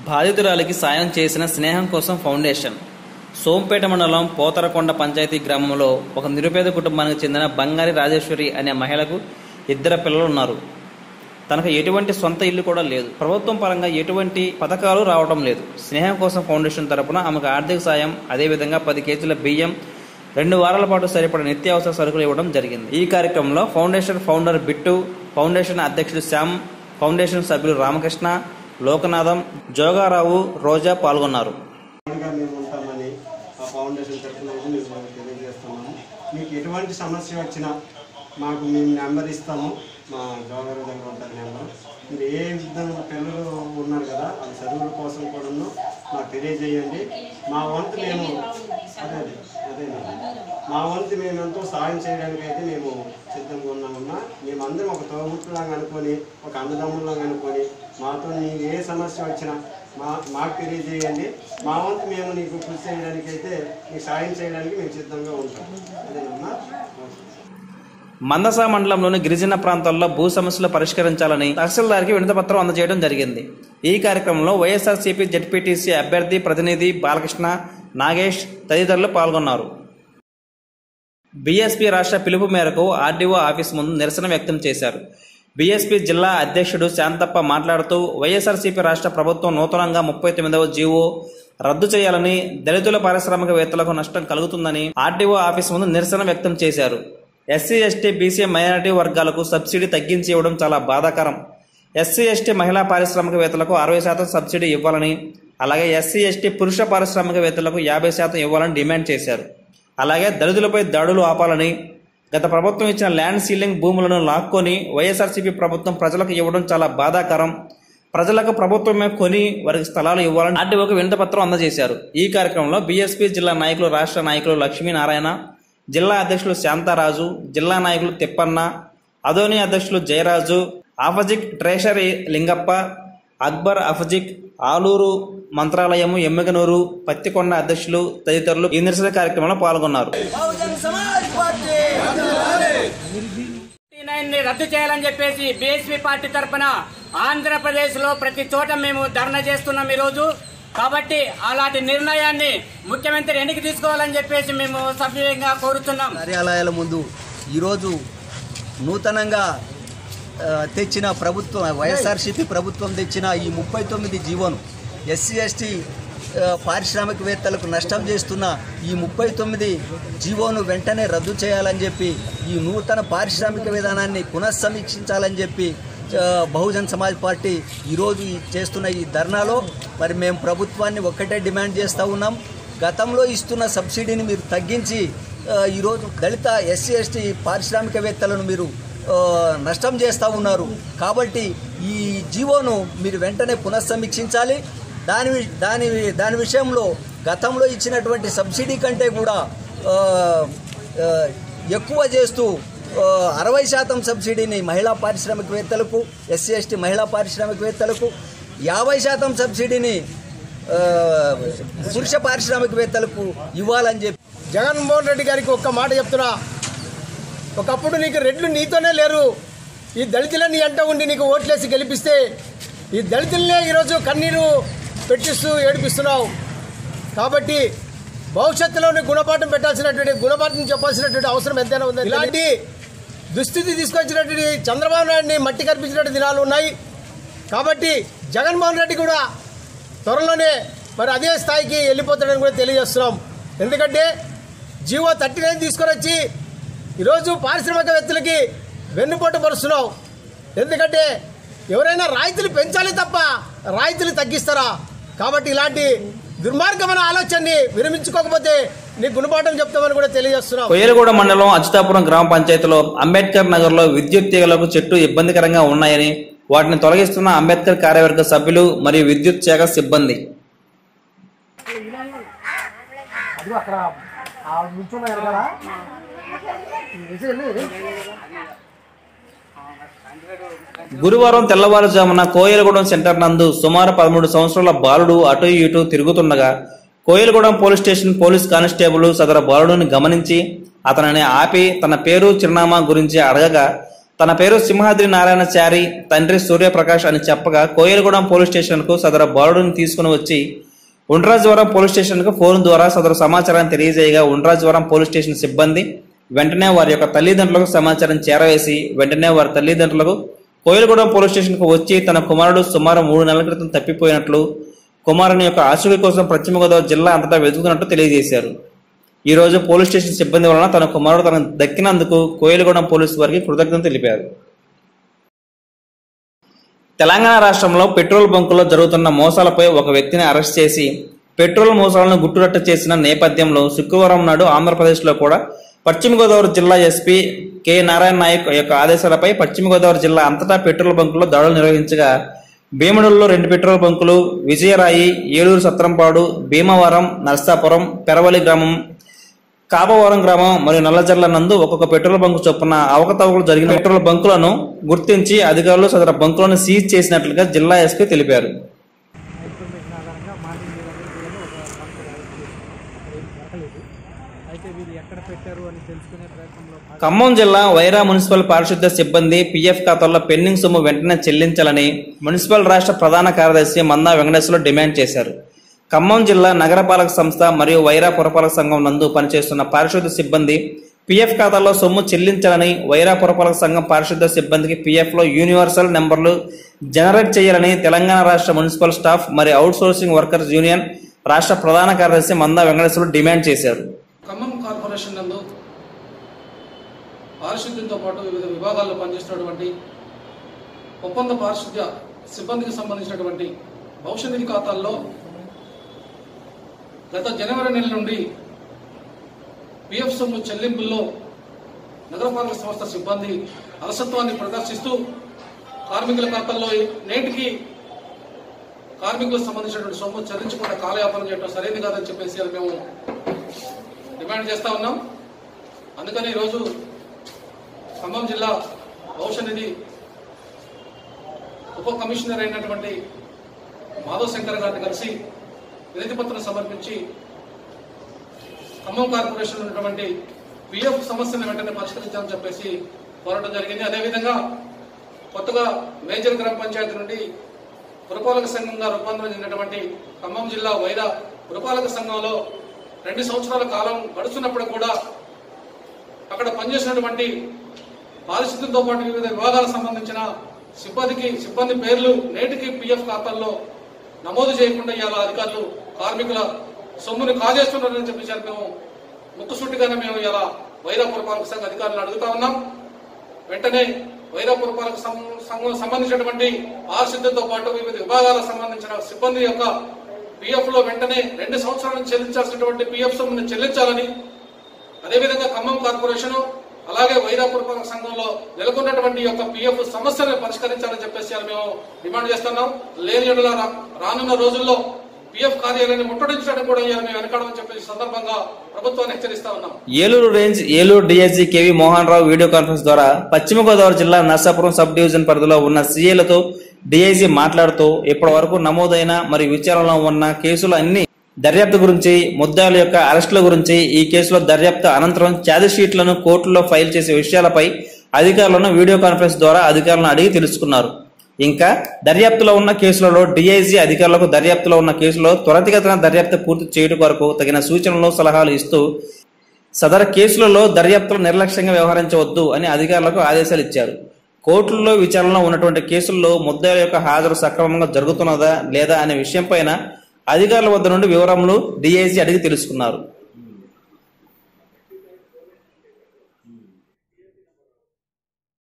బాధితురాలికి సాయం చేసిన స్నేహం కోసం ఫౌండేషన్ సోంపేట మండలం పోతరకొండ పంచాయతీ గ్రామంలో ఒక నిరుపేద కుటుంబానికి చెందిన బంగారి రాజేశ్వరి అనే మహిళకు ఇద్దరు పిల్లలు ఉన్నారు తనకు ఎటువంటి సొంత ఇల్లు కూడా లేదు ప్రభుత్వం పరంగా ఎటువంటి పథకాలు రావడం లేదు స్నేహం కోసం ఫౌండేషన్ తరపున ఆమెకు ఆర్థిక సాయం అదేవిధంగా పది కేజీల బియ్యం రెండు వారాల పాటు సరిపడ నిత్యావసర సరుకులు ఇవ్వడం జరిగింది ఈ కార్యక్రమంలో ఫౌండేషన్ ఫౌండర్ బిట్టు ఫౌండేషన్ అధ్యక్షుడు శ్యామ్ ఫౌండేషన్ సభ్యులు రామకృష్ణ లోకనాథం జోగారావు రోజా పాల్గొన్నారు గా మేము ఉంటామని ఆ ఫౌండేషన్ తరఫున అయితే మేము తెలియజేస్తున్నాము మీకు ఎటువంటి సమస్య వచ్చినా మాకు మేము నెంబర్ ఇస్తాము మా జవహర్ దగ్గర ఉంటుంది నెంబర్ మీరు ఏ విధంగా పిల్లలు ఉన్నారు కదా వాళ్ళ చదువుల కోసం కూడాను మాకు తెలియజేయండి మా వంతు మేము అదే అదే మా వంతు మేము ఎంతో సాయం చేయడానికి అయితే మేము సిద్ధంగా ఉన్నామన్నా మేమందరం ఒక తోబుట్టులాగా అనుకొని ఒక అన్నదమ్ములాగా అనుకొని మాతో నీకు ఏ సమస్య వచ్చినా మా మాకు తెలియజేయండి మా వంతు మేము నీకు కృషి చేయడానికి అయితే నీకు సాయం చేయడానికి మేము సిద్ధంగా ఉంటాం అదేనమ్మా మందస మండలంలోని గిరిజన ప్రాంతాల్లో భూ సమస్యలు పరిష్కరించాలని తహసీల్దార్కి వినతిపత్రం అందజేయడం జరిగింది ఈ కార్యక్రమంలో వైఎస్ఆర్సీపీ జెడ్పీటీసీ అభ్యర్థి ప్రతినిధి బాలకృష్ణ నాగేష్ తదితరులు పాల్గొన్నారు బీఎస్పీ రాష్ట్ర పిలుపు మేరకు ఆర్డీఓ ఆఫీస్ ముందు నిరసన వ్యక్తం చేశారు బీఎస్పీ జిల్లా అధ్యక్షుడు శాంతప్ప మాట్లాడుతూ వైఎస్ఆర్సీపీ రాష్ట్ర ప్రభుత్వం నూతనంగా ముప్పై తొమ్మిదవ జీవో రద్దు చేయాలని దళితుల పారిశ్రామికవేత్తలకు నష్టం కలుగుతుందని ఆర్డీఓ ఆఫీస్ ముందు నిరసన వ్యక్తం చేశారు ఎస్సీ ఎస్టీ బీసీ మైనారిటీ వర్గాలకు సబ్సిడీ తగ్గించి ఇవ్వడం చాలా బాధాకరం ఎస్సీ ఎస్టీ మహిళా పారిశ్రామికవేత్తలకు అరవై శాతం సబ్సిడీ ఇవ్వాలని అలాగే ఎస్సీ ఎస్టీ పురుష పారిశ్రామికవేత్తలకు యాభై శాతం ఇవ్వాలని డిమాండ్ చేశారు అలాగే దళితులపై దాడులు ఆపాలని గత ప్రభుత్వం ఇచ్చిన ల్యాండ్ సీలింగ్ భూములను లాక్కొని వైఎస్ఆర్సీపీ ప్రభుత్వం ప్రజలకు ఇవ్వడం చాలా బాధాకరం ప్రజలకు ప్రభుత్వమే కొని వారికి స్థలాలు ఇవ్వాలని ఆర్డీఓకి వినతిపత్రం అందజేశారు ఈ కార్యక్రమంలో బీఎస్పీ జిల్లా నాయకులు రాష్ట్ర నాయకులు లక్ష్మీనారాయణ జిల్లా అధ్యక్షులు శాంతారాజు జిల్లా నాయకులు తిప్పన్న అదోని అధ్యక్షులు జయరాజు ఆఫజిక్ ట్రెషరీ లింగప్ప అక్బర్ అఫజిక్ ఆలూరు మంత్రాలయము ఎమ్మిగనూరు పత్తికొండ అధ్యక్షులు తదితరులు ఈ నిరసన కార్యక్రమంలో పాల్గొన్నారు నైన్ ని రద్దు చేయాలని చెప్పేసి బీఎస్పీ పార్టీ తరఫున ఆంధ్రప్రదేశ్ లో ప్రతి చోట మేము ధర్నా చేస్తున్నాం ఈ రోజు కాబట్టి అలాంటి నిర్ణయాన్ని ముఖ్యమంత్రి ఎన్నిక తీసుకోవాలని చెప్పేసి మేము సభ్యంగా కోరుతున్నాం కార్యాలయాల ముందు ఈరోజు నూతనంగా ఆ, తెచ్చిన ప్రభుత్వం వైఎస్ఆర్సీపీ ప్రభుత్వం తెచ్చిన ఈ ముప్పై తొమ్మిది జీవోను ఎస్సీ ఎస్టీ ఆ, పారిశ్రామికవేత్తలకు నష్టం చేస్తున్న ఈ ముప్పై తొమ్మిది జీవోను వెంటనే రద్దు చేయాలని చెప్పి ఈ నూతన పారిశ్రామిక విధానాన్ని పునఃసమీక్షించాలని చెప్పి ఆ, బహుజన్ సమాజ్ పార్టీ ఈరోజు ఈ చేస్తున్న ఈ ధర్నాలో మరి మేము ప్రభుత్వాన్ని ఒక్కటే డిమాండ్ చేస్తూ ఉన్నాం గతంలో ఇస్తున్న సబ్సిడీని మీరు తగ్గించి ఆ, ఈరోజు దళిత ఎస్సీ ఎస్టీ పారిశ్రామికవేత్తలను మీరు ఆ, నష్టం చేస్తూ ఉన్నారు కాబట్టి ఈ జీవోను మీరు వెంటనే పునఃసమీక్షించాలి దాని వి- దాని వి- దాని విషయంలో గతంలో ఇచ్చినటువంటి సబ్సిడీ కంటే కూడా ఆ, ఆ, ఎక్కువ చేస్తూ ఆ, అరవై శాతం సబ్సిడీని మహిళా పారిశ్రామికవేత్తలకు ఎస్సీ ఎస్టీ మహిళా పారిశ్రామికవేత్తలకు యాభై శాతం సబ్సిడీని ఆ, పురుష పారిశ్రామికవేత్తలకు ఇవ్వాలని చెప్పి జగన్మోహన్ రెడ్డి గారికి ఒక్క మాట చెప్తున్నా ఒకప్పుడు నీకు రెడ్లు నీతోనే లేరు ఈ దళితులే నీ అంట ఉండి నీకు ఓట్లేసి గెలిపిస్తే ఈ దళితులనే ఈరోజు కన్నీరు పెట్టిస్తూ ఏడిపిస్తున్నావు కాబట్టి భవిష్యత్తులో నీ గుణపాఠం పెట్టాల్సినటువంటి గుణపాఠం చెప్పాల్సినటువంటి అవసరం ఎంతైనా ఉంది ఇలాంటి దుస్థితి తీసుకొచ్చినటువంటి చంద్రబాబు నాయుడిని మట్టి కనిపించినట్టు దినాలు ఉన్నాయి కాబట్టి జగన్మోహన్ రెడ్డి కూడా త్వరలోనే మరి అదే స్థాయికి వెళ్ళిపోతాడని కూడా తెలియజేస్తున్నాం ఎందుకంటే జీవో థర్టీ నైన్ తీసుకొని వచ్చి ఈరోజు పారిశ్రామికవేత్తలకి వెన్నుపోటు పరుస్తున్నావు ఎందుకంటే ఎవరైనా రాయితీలు పెంచాలి తప్ప రాయితీలు తగ్గిస్తారా కాబట్టి ఇలాంటి దుర్మార్గమైన ఆలోచనని విరమించుకోకపోతే నీ గుణపాఠం చెప్తామని కూడా తెలియజేస్తున్నాం కొయ్యలగూడ మండలం అచ్యుతాపురం గ్రామ పంచాయతీలో అంబేద్కర్ నగర్ లో విద్యుత్ తీగలకు చెట్టు ఇబ్బందికరంగా ఉన్నాయని వాటిని తొలగిస్తున్న అంబేద్కర్ కార్యవర్గ సభ్యులు మరియు విద్యుత్ శాఖ సిబ్బంది గురువారం తెల్లవారుజామున కోయలగూడెం సెంటర్ నందు సుమారు పదమూడు సంవత్సరాల బాలుడు అటు ఇటు తిరుగుతుండగా Koyalagudem police station police constable సదరు బాలుడిని గమనించి అతనిని ఆపి తన పేరు చిరునామా గురించి అడగగా తన పేరు సింహాద్రి నారాయణచారి తండ్రి సూర్యప్రకాష్ అని చెప్పగా కోయిలగూడెం పోలీస్ స్టేషన్కు సదరు బాలుడిని తీసుకుని వచ్చి ఉండ్రాజవరం పోలీస్ స్టేషన్కు ఫోన్ ద్వారా సదరు సమాచారాన్ని తెలియజేయగా ఉండ్రాజవరం పోలీస్ స్టేషన్ సిబ్బంది వెంటనే వారి యొక్క తల్లిదండ్రులకు సమాచారం చేరవేసి వెంటనే వారి తల్లిదండ్రులకు కోయిలగూడెం పోలీస్ స్టేషన్కు వచ్చి తన కుమారుడు సుమారు మూడు నెలల క్రితం తప్పిపోయినట్లు కుమారుని యొక్క ఆచూకీ కోసం పశ్చిమ గోదావరి జిల్లా అంతటా వెతుకుతున్నట్టు తెలియజేశారు ఈ రోజు పోలీస్ స్టేషన్ సిబ్బంది వలన తన కుమారుడు తనకు దక్కినందుకు కోయిలగూడెం పోలీసు వారికి కృతజ్ఞత తెలిపారు తెలంగాణ రాష్ట్రంలో పెట్రోల్ బంకుల్లో జరుగుతున్న మోసాలపై ఒక వ్యక్తిని అరెస్ట్ చేసి పెట్రోల్ మోసాలను గుట్టురట్ట చేసిన నేపథ్యంలో శుక్రవారం నాడు ఆంధ్రప్రదేశ్లో కూడా పశ్చిమ గోదావరి జిల్లా ఎస్పీ కె నారాయణ నాయక్ యొక్క ఆదేశాలపై పశ్చిమ గోదావరి జిల్లా అంతటా పెట్రోల్ బంకుల్లో దాడులు నిర్వహించగా భీమడుల్లో రెండు పెట్రోల్ బంకులు విజయరాయి ఏలూరు సత్రంపాడు భీమవరం నర్సాపురం పెరవలి గ్రామం కాపవరం గ్రామం మరియు నల్లజర్ల నందు ఒక్కొక్క పెట్రోల్ బంకు చొప్పున అవకతవకలు జరిగిన పెట్రోల్ బంకులను గుర్తించి అధికారులు సదరు బంకులను సీజ్ చేసినట్లుగా జిల్లా ఎస్పీ తెలిపారు ఇన్ఫర్మేషన్ ఆధారంగా మార్నింగ్ అనేది ఒక బంక్ దొరకలేదు అయితే వీళ్ళు ఎక్కడ పెట్టారు అని తెలుసుకునే ప్రయత్నంలో భాగంగా ఖమ్మం జిల్లా వైరా మున్సిపల్ పారిశుద్ధ్య సిబ్బంది పీఎఫ్ ఖాతాల్లో పెండింగ్ సొమ్ము వెంటనే చెల్లించాలని మున్సిపల్ రాష్ట్ర ప్రధాన కార్యదర్శి మందా వెంకటేశ్వరరావు డిమాండ్ చేశారు ఖమ్మం జిల్లా నగరపాలక సంస్థ మరియు వైరా పురపాలక సంఘం నందు పనిచేస్తున్న పారిశుద్ధ్య సిబ్బంది పీఎఫ్ ఖాతాలో సొమ్ము చెల్లించాలని వైరా పురపాలక సంఘం పారిశుద్ధ్య సిబ్బందికి పీఎఫ్లో యూనివర్సల్ నెంబర్లు జనరేట్ చేయాలని తెలంగాణ రాష్ట్ర మున్సిపల్ స్టాఫ్ మరియు అవుట్ సోర్సింగ్ వర్కర్స్ యూనియన్ రాష్ట్ర ప్రధాన కార్యదర్శి మందా వెంకటేశ్వరరావు డిమాండ్ చేశారు ఖమ్మం కార్పొరేషన్ నందు పారిశుద్ధ్యంతో పాటు వివిధ విభాగాల్లో పనిచేస్తున్నటువంటి ఒప్పంద పారిశుద్ధ్య సిబ్బందికి సంబంధించినటువంటి భవిష్య నిధి ఖాతాల్లో గత జనవరి నెల నుండి పిఎఫ్ సొమ్ము చెల్లింపుల్లో నగరపాలక సంస్థ సిబ్బంది అలసత్వాన్ని ప్రదర్శిస్తూ కార్మికుల ఖాతాల్లో నేటికి కార్మికులకు సంబంధించినటువంటి సొమ్ము చెల్లించకుండా కాలయాపన చేయడం సరైనది కాదని చెప్పేసి అది మేము డిమాండ్ చేస్తా ఉన్నాం అందుకని ఈరోజు ఖమ్మం జిల్లా భవిష్య నిధి ఉప కమిషనర్ అయినటువంటి మాధవ్ శంకర్ గారిని కలిసి వినతి పత్రం సమర్పించి ఖమ్మం కార్పొరేషన్ ఉన్నటువంటి పిఎఫ్ సమస్యను వెంటనే పరిష్కరించాలని చెప్పేసి కోరడం జరిగింది అదేవిధంగా కొత్తగా మేజర్ గ్రామ పంచాయతీ నుండి పురపాలక సంఘంగా రూపాంతరం చెందినటువంటి ఖమ్మం జిల్లా వైరా పురపాలక సంఘంలో రెండు సంవత్సరాల కాలం గడుస్తున్నప్పుడు కూడా అక్కడ పనిచేసినటువంటి పారిశుద్ధ్యంతో పాటు వివిధ విభాగాలకు సంబంధించిన సిబ్బందికి సిబ్బంది పేర్లు నేటికి పిఎఫ్ ఖాతాల్లో నమోదు చేయకుండా ఇవాళ అధికారులు కార్మికుల సొమ్ముని కాజేస్తున్నారని చెప్పేసి మేము ముక్కుసూటిగానే మేము ఇలా వైరా పురపాలక సంఘ అధికారులను అడుగుతా ఉన్నాం వెంటనే వైరా పురపాలక సం- సంఘం సంబంధించినటువంటి పారిశుద్ధ్యంతో పాటు వివిధ విభాగాలకు సంబంధించిన సిబ్బంది యొక్క పిఎఫ్ లో వెంటనే రెండు సంవత్సరాల నుంచి చెల్లించాల్సినటువంటి పిఎఫ్ సొమ్మును చెల్లించాలని అదేవిధంగా ఖమ్మం కార్పొరేషన్ అలాగే వైరా పురపాలక సంఘంలో నెలకొన్నటువంటి ఈ యొక్క పిఎఫ్ సమస్యను పరిష్కరించాలని చెప్పేసి ఇవాళ మేము డిమాండ్ చేస్తున్నాం లేని యెడల రా- రానున్న రోజుల్లో పిఎఫ్ కార్యాలయాన్ని ముట్టడించడానికి కూడా ఇవాళ మేము వెనకాడమని చెప్పేసి ఈ సందర్భంగా ప్రభుత్వాన్ని హెచ్చరిస్తా ఉన్నాం Eluru range Eluru DSP KV Mohan Rao video conference ద్వారా పశ్చిమ గోదావరి జిల్లా నర్సాపురం సబ్ డివిజన్ పరిధిలో ఉన్న సీఏలతో డీఐజీ మాట్లాడుతూ ఇప్పటి వరకు నమోదైన మరియు విచారణలో ఉన్న కేసులు అన్ని దర్యాప్తు గురించి ముద్దాయిల యొక్క అరెస్టుల గురించి ఈ కేసులో దర్యాప్తు అనంతరం ఛార్జ్ షీట్లను కోర్టులో ఫైల్ చేసే విషయాలపై అధికారులను వీడియో కాన్ఫరెన్స్ ద్వారా అధికారులను అడిగి తెలుసుకున్నారు ఇంకా దర్యాప్తులో ఉన్న కేసులలో డిఐజీ అధికారులకు దర్యాప్తులో ఉన్న కేసులో త్వరితగతిన దర్యాప్తు పూర్తి చేయడం కొరకు తగిన సూచనలు సలహాలు ఇస్తూ సదరు కేసులలో దర్యాప్తులు నిర్లక్ష్యంగా వ్యవహరించవద్దు అని అధికారులకు ఆదేశాలు ఇచ్చారు కోర్టుల్లో విచారణలో ఉన్నటువంటి కేసుల్లో ముద్దాయిల యొక్క హాజరు సక్రమంగా జరుగుతున్నదా లేదా అనే విషయంపైన అధికారుల వద్ద నుండి వివరములు డిఐజీ అడిగి తెలుసుకున్నారు